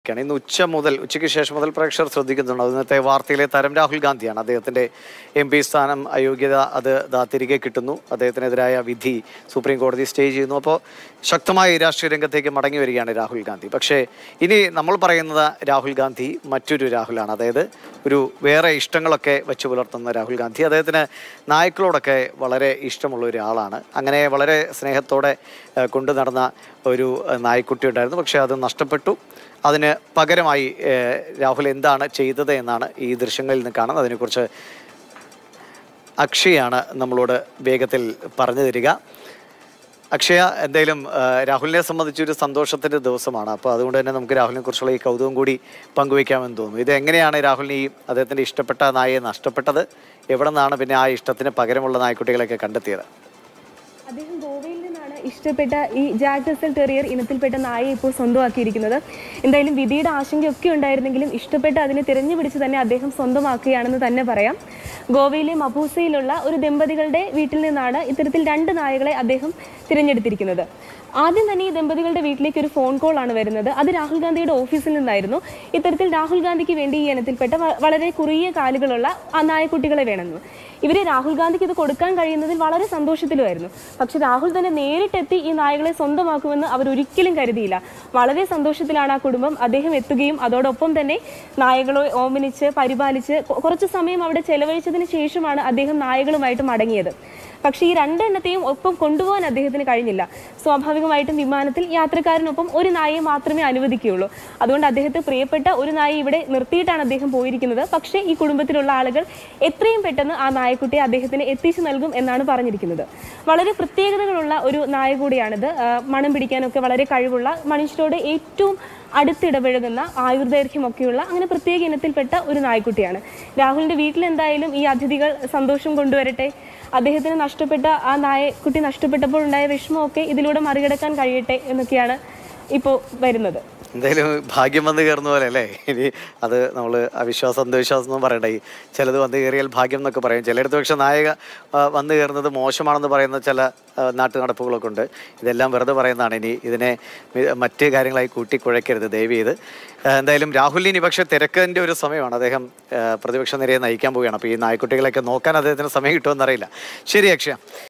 വന്നിരിക്കുകയാണ് ഇന്ന് ഉച്ച മുതൽ ഉച്ചയ്ക്ക് ശേഷം മുതൽ പ്രേക്ഷകർ ശ്രദ്ധിക്കുന്നുണ്ട് ഇന്നത്തെ വാർത്തയിലെ താരം രാഹുൽ ഗാന്ധിയാണ് അദ്ദേഹത്തിൻ്റെ എം പി സ്ഥാനം അയോഗ്യത അത് ദാ തിരികെ കിട്ടുന്നു അദ്ദേഹത്തിനെതിരായ വിധി സുപ്രീം കോടതി സ്റ്റേ ചെയ്യുന്നു അപ്പോൾ ശക്തമായ ഈ രാഷ്ട്രീയ രംഗത്തേക്ക് മടങ്ങി വരികയാണ് രാഹുൽ ഗാന്ധി പക്ഷേ ഇനി നമ്മൾ പറയുന്നത് രാഹുൽ ഗാന്ധി മറ്റൊരു രാഹുലാണ് അതായത് ഒരു വേറെ ഇഷ്ടങ്ങളൊക്കെ വെച്ച് പുലർത്തുന്ന രാഹുൽ ഗാന്ധി അദ്ദേഹത്തിന് നായ്ക്കളോടൊക്കെ വളരെ ഇഷ്ടമുള്ള ഒരാളാണ് അങ്ങനെ വളരെ സ്നേഹത്തോടെ ഏഹ്, കൊണ്ടു നടന്ന ഒരു ഏഹ്, നായ്ക്കുട്ടി ഉണ്ടായിരുന്നു പക്ഷേ അത് നഷ്ടപ്പെട്ടു അതിന് പകരമായി ഏഹ്, രാഹുൽ എന്താണ് ചെയ്തത് എന്നാണ് ഈ ദൃശ്യങ്ങളിൽ നിന്ന് കാണുന്നത് അതിനെക്കുറിച്ച് അക്ഷയാണ് നമ്മളോട് വേഗത്തിൽ പറഞ്ഞു തരിക അക്ഷയ എന്തായാലും ആ, രാഹുലിനെ സംബന്ധിച്ചൊരു സന്തോഷത്തിൻ്റെ ദിവസമാണ് അപ്പോൾ അതുകൊണ്ട് തന്നെ നമുക്ക് രാഹുലിനെ കുറിച്ചുള്ള ഈ കൗതുകം കൂടി പങ്കുവയ്ക്കാമെന്ന് തോന്നുന്നു ഇത് എങ്ങനെയാണ് രാഹുലിന് ഈ അദ്ദേഹത്തിൻ്റെ ഇഷ്ടപ്പെട്ട നായയെ നഷ്ടപ്പെട്ടത് എവിടെ നിന്നാണ് പിന്നെ ആ ഇഷ്ടത്തിന് പകരമുള്ള നായ്ക്കുട്ടികളെയൊക്കെ കണ്ടെത്തിയത് അദ്ദേഹം ഗോവയിൽ നിന്നാണ് ഇഷ്ടപ്പെട്ട ഈ ജാക്ക് റസൽ ടെറിയർ ഇനത്തിൽപ്പെട്ട നായയെ ഇപ്പോൾ സ്വന്തമാക്കിയിരിക്കുന്നത് എന്തായാലും വിധിയുടെ ആശങ്കയൊക്കെ ഉണ്ടായിരുന്നെങ്കിലും ഇഷ്ടപ്പെട്ട് അതിനെ തിരഞ്ഞു പിടിച്ച് തന്നെ അദ്ദേഹം സ്വന്തമാക്കുകയാണെന്ന് തന്നെ പറയാം ഗോവയിലെ മബൂസയിലുള്ള ഒരു ദമ്പതികളുടെ വീട്ടിൽ നിന്നാണ് ഇത്തരത്തിൽ രണ്ട് നായകളെ അദ്ദേഹം തിരഞ്ഞെടുത്തിരിക്കുന്നത് ആദ്യം തന്നെ ഈ ദമ്പതികളുടെ വീട്ടിലേക്ക് ഒരു ഫോൺ കോൾ ആണ് വരുന്നത് അത് രാഹുൽ ഗാന്ധിയുടെ ഓഫീസിൽ നിന്നായിരുന്നു ഇത്തരത്തിൽ രാഹുൽ ഗാന്ധിക്ക് വേണ്ടി ഈ ഇനത്തിൽപ്പെട്ട വ- വളരെ കുറുകിയ കാലുകളുള്ള ആ നായക്കുട്ടികളെ വേണമെന്ന് ഇവരെ രാഹുൽ ഗാന്ധിക്ക് ഇത് കൊടുക്കാൻ കഴിയുന്നതിൽ വളരെ സന്തോഷത്തിലുമായിരുന്നു പക്ഷെ രാഹുൽ തന്നെ നേരിട്ടെത്തി ഈ നായകളെ സ്വന്തമാക്കുമെന്ന് അവർ ഒരിക്കലും കരുതിയില്ല വളരെ സന്തോഷത്തിലാണ് ആ കുടുംബം അദ്ദേഹം എത്തുകയും അതോടൊപ്പം തന്നെ നായകളെ ഓമനിച്ച് പരിപാലിച്ച് കൊ- കുറച്ച് സമയം അവിടെ ചെലവഴിച്ചതിന് ശേഷമാണ് അദ്ദേഹം നായകളുമായിട്ട് മടങ്ങിയത് പക്ഷേ ഈ രണ്ടെണ്ണത്തെയും ഒപ്പം കൊണ്ടുപോകാൻ അദ്ദേഹത്തിന് കഴിഞ്ഞില്ല സ്വാഭാവികമായിട്ടും വിമാനത്തിൽ യാത്രക്കാരനൊപ്പം ഒരു നായയെ മാത്രമേ അനുവദിക്കുകയുള്ളൂ അതുകൊണ്ട് അദ്ദേഹത്തെ പ്രിയപ്പെട്ട ഒരു നായ ഇവിടെ നിർത്തിയിട്ടാണ് അദ്ദേഹം പോയിരിക്കുന്നത് പക്ഷേ ഈ കുടുംബത്തിലുള്ള ആളുകൾ എത്രയും പെട്ടെന്ന് ആ നായക്കുട്ടിയെ അദ്ദേഹത്തിന് എത്തിച്ചു നൽകും എന്നാണ് പറഞ്ഞിരിക്കുന്നത് വളരെ പ്രത്യേകതകളുള്ള ഒരു നായ കൂടിയാണിത് ആ, മണം പിടിക്കാനൊക്കെ വളരെ കഴിവുള്ള മനുഷ്യരോട് ഏറ്റവും അടുത്തിടപഴകുന്ന ആയുർദൈർഘ്യമൊക്കെയുള്ള അങ്ങനെ പ്രത്യേക ഇനത്തിൽപ്പെട്ട ഒരു നായ്ക്കുട്ടിയാണ് രാഹുലിന്റെ വീട്ടിൽ എന്തായാലും ഈ അതിഥികൾ സന്തോഷം കൊണ്ടുവരട്ടെ അദ്ദേഹത്തിന് നഷ്ടപ്പെട്ട ആ നായക്കുട്ടി നഷ്ടപ്പെട്ടപ്പോൾ ഉണ്ടായ വിഷമമൊക്കെ ഇതിലൂടെ മറികടക്കാൻ കഴിയട്ടെ എന്നൊക്കെയാണ് ഇപ്പോൾ വരുന്നത് എന്തായാലും ഭാഗ്യം വന്ന് കയറുന്ന പോലെ അല്ലേ ഇനി അത് നമ്മൾ അവിശ്വാസം അന്ധവിശ്വാസം ഒന്നും പറയണ്ട ഈ ചിലത് വന്ന് കയറിയാൽ ഭാഗ്യം എന്നൊക്കെ പറയും ചിലയിടത്ത് പക്ഷെ നായക ആ, വന്ന് കയറുന്നത് മോശമാണെന്ന് പറയുന്ന ചില ആ, നാട്ടു നടപ്പുകളൊക്കെ ഉണ്ട് ഇതെല്ലാം വെറുതെ പറയുന്നതാണ് ഇനി ഇതിനെ മി- മറ്റ് കാര്യങ്ങളായി കൂട്ടി കുഴയ്ക്കരുത് ദയവ് ചെയ്ത് ആ, എന്തായാലും രാഹുലിന് ഇനി പക്ഷേ തിരക്കിൻ്റെ ഒരു സമയമാണ് അദ്ദേഹം ആ, പ്രതിപക്ഷ നിരയെ നയിക്കാൻ പോവുകയാണ് അപ്പോൾ ഈ നായ്ക്കുട്ടികളെയൊക്കെ നോക്കാൻ അദ്ദേഹത്തിന് സമയം കിട്ടുമെന്നറിയില്ല ശരി അക്ഷയ